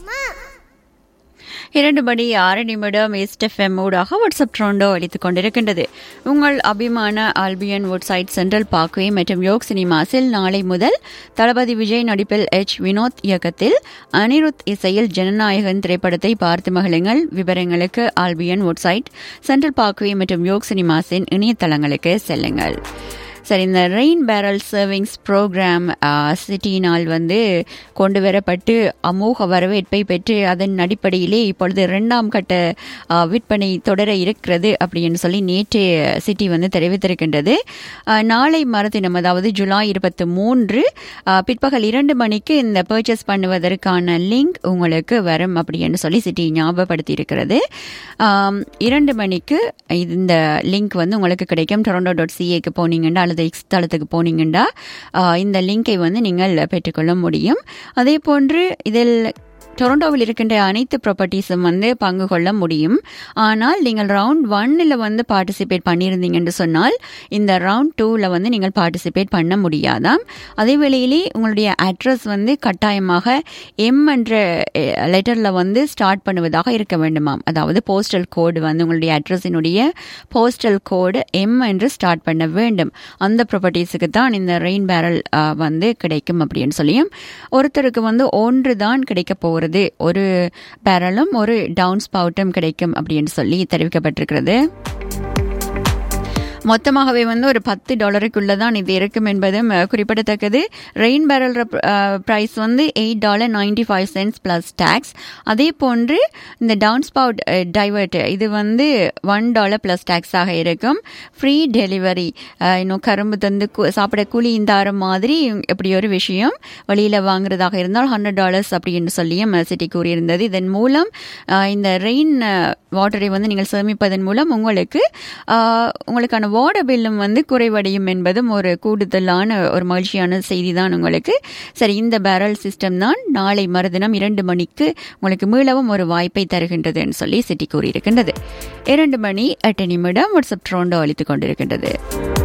இரண்டு மணி ஆறு நிமிடம் ஈஸ்ட் எஃப்எம் ஊடாக வாட்ஸ்அப் ட்ரோண்டோ அளித்துக் கொண்டிருக்கின்றது உங்கள் அபிமான ஆல்பியன் வுட்சைட் சென்ட்ரல் பார்க்வே மற்றும் யோக் சினிமாஸில் நாளை முதல் தளபதி விஜய் நடிப்பில் எச் வினோத் இயக்கத்தில் அனிருத் இசையில் ஜனநாயகன் திரைப்படத்தை பார்த்து மகிழுங்கள் விவரங்களுக்கு ஆல்பியன் வுட்சைட் சென்ட்ரல் பார்க்வே மற்றும் யோக் சினிமாஸின் இணையதளங்களுக்கு செல்லுங்கள் சரி இந்த ரெயின் பேரல் சர்விங்ஸ் ப்ரோக்ராம் சிட்டியினால் வந்து கொண்டு வரப்பட்டு அமோக வரவேற்பை பெற்று அதன் அடிப்படையிலே இப்பொழுது இரண்டாம் கட்ட ஆ, விற்பனை தொடர இருக்கிறது அப்படின்னு சொல்லி நேற்று சிட்டி வந்து தெரிவித்திருக்கின்றது ஆ, நாளை மறுதினம் அதாவது ஜூலை இருபத்தி மூன்று ஆ, பிற்பகல் இரண்டு மணிக்கு இந்த பர்ச்சேஸ் பண்ணுவதற்கான லிங்க் உங்களுக்கு வரும் அப்படின்னு சொல்லி சிட்டி ஞாபகப்படுத்தி இருக்கிறது ஆம், இரண்டு மணிக்கு இந்த லிங்க் வந்து உங்களுக்கு கிடைக்கும் டொரண்டோ டாட் சிஏக்கு போனீங்கன்னா அல்லது எக்ஸ் தளத்துக்கு போனீங்கன்னா ஆ, இந்த லிங்கை வந்து நீங்கள் பெற்றுக்கொள்ள முடியும் அதே போன்று இதில் டொரண்டோவில் இருக்கின்ற அனைத்து ப்ராப்பர்ட்டிஸும் வந்து பங்கு கொள்ள முடியும் ஆனால் நீங்கள் ரவுண்ட் ஒன்னில் வந்து பார்ட்டிசிபேட் பண்ணியிருந்தீங்கன்னு சொன்னால் இந்த ரவுண்ட் டூவில் வந்து நீங்கள் பார்ட்டிசிபேட் பண்ண முடியாதாம் அதே வேளையிலே உங்களுடைய அட்ரஸ் வந்து கட்டாயமாக எம் என்ற லெட்டரில் வந்து ஸ்டார்ட் பண்ணுவதாக இருக்க வேண்டுமாம் அதாவது போஸ்டல் கோடு வந்து உங்களுடைய அட்ரஸினுடைய போஸ்டல் கோடு எம் என்று ஸ்டார்ட் பண்ண வேண்டும் அந்த ப்ராப்பர்ட்டிஸுக்கு தான் இந்த ரெயின் பேரல் வந்து கிடைக்கும் அப்படின்னு சொல்லியும் ஒருத்தருக்கு வந்து ஒன்று தான் கிடைக்க போகிறது ஒரு பேரலும் ஒரு டவுன் ஸ்பவுட்டும் கிடைக்கும் அப்படின்னு சொல்லி தெரிவிக்கப்பட்டிருக்கிறது மொத்தமாகவே வந்து ஒரு பத்து டாலருக்குள்ள தான் இது இருக்கும் என்பதும் அஹ், குறிப்பிடத்தக்கது ரெயின் பேரல் ப்ரைஸ் வந்து eight dollar ninety five cents plus tax அதே போன்று இந்த டவுன் ஸ்பவுட் டைவர்ட் இது வந்து ஒன் டாலர் ப்ளஸ் டேக்ஸாக இருக்கும் ஃப்ரீ டெலிவரி இன்னும் கரும்பு தந்து கு- சாப்பிட கூலி இந்தார மாதிரி இப்படி ஒரு விஷயம் வெளியில் வாங்குறதாக இருந்தால் ஹண்ட்ரட் டாலர்ஸ் அப்படின்னு சொல்லியும் சிட்டி கூறியிருந்தது இதன் மூலம் அஹ், இந்த ரெயின் வாட்டரை வந்து நீங்கள் சேமிப்பதன் மூலம் உங்களுக்கு ஆஹ், உங்களுக்கான வாட்டர் பில்லும் வந்து குறைவடையும் என்பதும் ஒரு கூடுதலான ஒரு மகிழ்ச்சியான செய்தி தான் உங்களுக்கு சரி இந்த பேரல் சிஸ்டம் தான் நாளை மறுதினம் இரண்டு மணிக்கு உங்களுக்கு மீளவும் ஒரு வாய்ப்பை தருகின்றதுன்னு சொல்லி சிட்டி கூறியிருக்கின்றது இரண்டு மணி எட்டு நிமிடம் வாட்ஸ்அப் ட்ரோண்டோ அளித்துக் கொண்டிருக்கின்றது